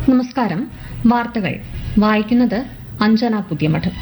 നമസ്കാരം വാർത്തകൾ വായിക്കുന്നത് അഞ്ജന പുതിയമഠം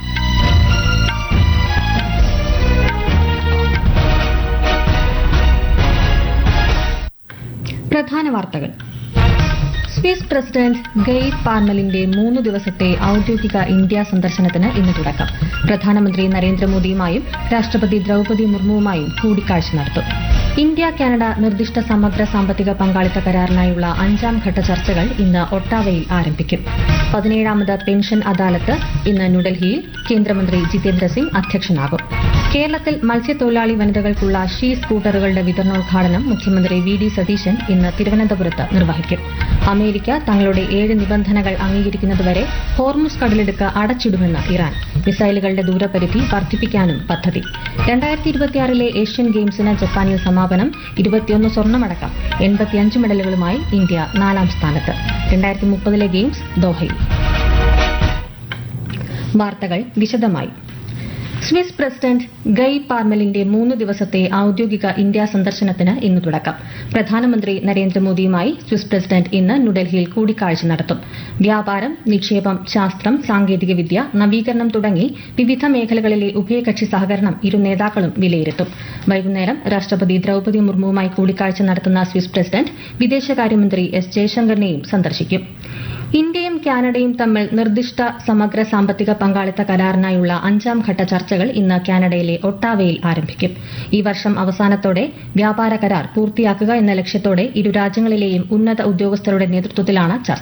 പ്രധാന വാർത്തകൾ സ്വിസ് പ്രസിഡന്റ് ഗെയ് പാർമലിന്റെ മൂന്ന് ദിവസത്തെ ഔദ്യോഗിക ഇന്ത്യ സന്ദർശനത്തിന് ഇന്ന് തുടക്കം പ്രധാനമന്ത്രി നരേന്ദ്രമോദിയുമായും രാഷ്ട്രപതി ദ്രൌപതി മുർമുവുമായും കൂടിക്കാഴ്ച നടത്തും ഇന്ത്യ കാനഡ നിർദ്ദിഷ്ട സമഗ്ര സാമ്പത്തിക പങ്കാളിത്ത കരാറിനായുള്ള അഞ്ചാം ഘട്ട ചർച്ചകൾ ഇന്ന് ഒട്ടാവയിൽ ആരംഭിക്കും പതിനേഴാമത് പെൻഷൻ അദാലത്ത് ഇന്ന് ന്യൂഡൽഹിയിൽ കേന്ദ്രമന്ത്രി ജിതേന്ദ്ര സിംഗ് അധ്യക്ഷനാകും കേരളത്തിൽ മത്സ്യത്തൊഴിലാളി വനിതകൾക്കുള്ള ഷീ സ്കൂട്ടറുകളുടെ വിതരണോദ്ഘാടനം മുഖ്യമന്ത്രി വി ഡി സതീശൻ ഇന്ന് തിരുവനന്തപുരത്ത് നിർവഹിക്കും അമേരിക്ക തങ്ങളുടെ ഏഴ് നിബന്ധനകൾ അംഗീകരിക്കുന്നതുവരെ ഹോർമുസ് കടലിടുക്ക് അടച്ചിടുമെന്ന് ഇറാൻ മിസൈലുകളുടെ ദൂരപരിധി വർദ്ധിപ്പിക്കാനും പദ്ധതി രണ്ടായിരത്തി ഇരുപത്തിയാറിലെ ഏഷ്യൻ ഗെയിംസിന് ജപ്പാനിൽ സമാപനം ഇരുപത്തിയൊന്ന് സ്വർണ്ണമടക്കം എൺപത്തിയഞ്ച് മെഡലുകളുമായി ഇന്ത്യ നാലാം സ്ഥാനത്ത് രണ്ടായിരത്തി മുപ്പതിലെ ഗെയിംസ് ദോഹയിൽ വാർത്തകൾ വിശദമായി സ്വിസ് പ്രസിഡന്റ് ഗയ് പാർമലിന്റെ മൂന്ന് ദിവസത്തെ ഔദ്യോഗിക ഇന്ത്യ സന്ദർശനത്തിന് ഇന്ന് തുടക്കം പ്രധാനമന്ത്രി നരേന്ദ്രമോദിയുമായി സ്വിസ് പ്രസിഡന്റ് ഇന്ന് ന്യൂഡൽഹിയിൽ കൂടിക്കാഴ്ച നടത്തും വ്യാപാരം നിക്ഷേപം ശാസ്ത്രം സാങ്കേതികവിദ്യ നവീകരണം തുടങ്ങി വിവിധ മേഖലകളിലെ ഉഭയകക്ഷി സഹകരണം ഇരു നേതാക്കളും വിലയിരുത്തും വൈകുന്നേരം രാഷ്ട്രപതി ദ്രൌപതി മുർമുവുമായി കൂടിക്കാഴ്ച നടത്തുന്ന സ്വിസ് പ്രസിഡന്റ് വിദേശകാര്യമന്ത്രി എസ് ജയശങ്കറിനെയും സന്ദർശിക്കും ഇന്ത്യയും കാനഡയും തമ്മിൽ നിർദ്ദിഷ്ട സമഗ്ര സാമ്പത്തിക പങ്കാളിത്ത കരാറിനായുള്ള അഞ്ചാം ഘട്ട ചർച്ചകൾ ഇന്ന് കാനഡയിലെ ഒട്ടാവയിൽ ആരംഭിക്കും ഈ വർഷം അവസാനത്തോടെ വ്യാപാര കരാർ പൂർത്തിയാക്കുക എന്ന ലക്ഷ്യത്തോടെ ഇരു രാജ്യങ്ങളിലെയും ഉന്നത ഉദ്യോഗസ്ഥരുടെ നേതൃത്വത്തിലാണ് ചർച്ച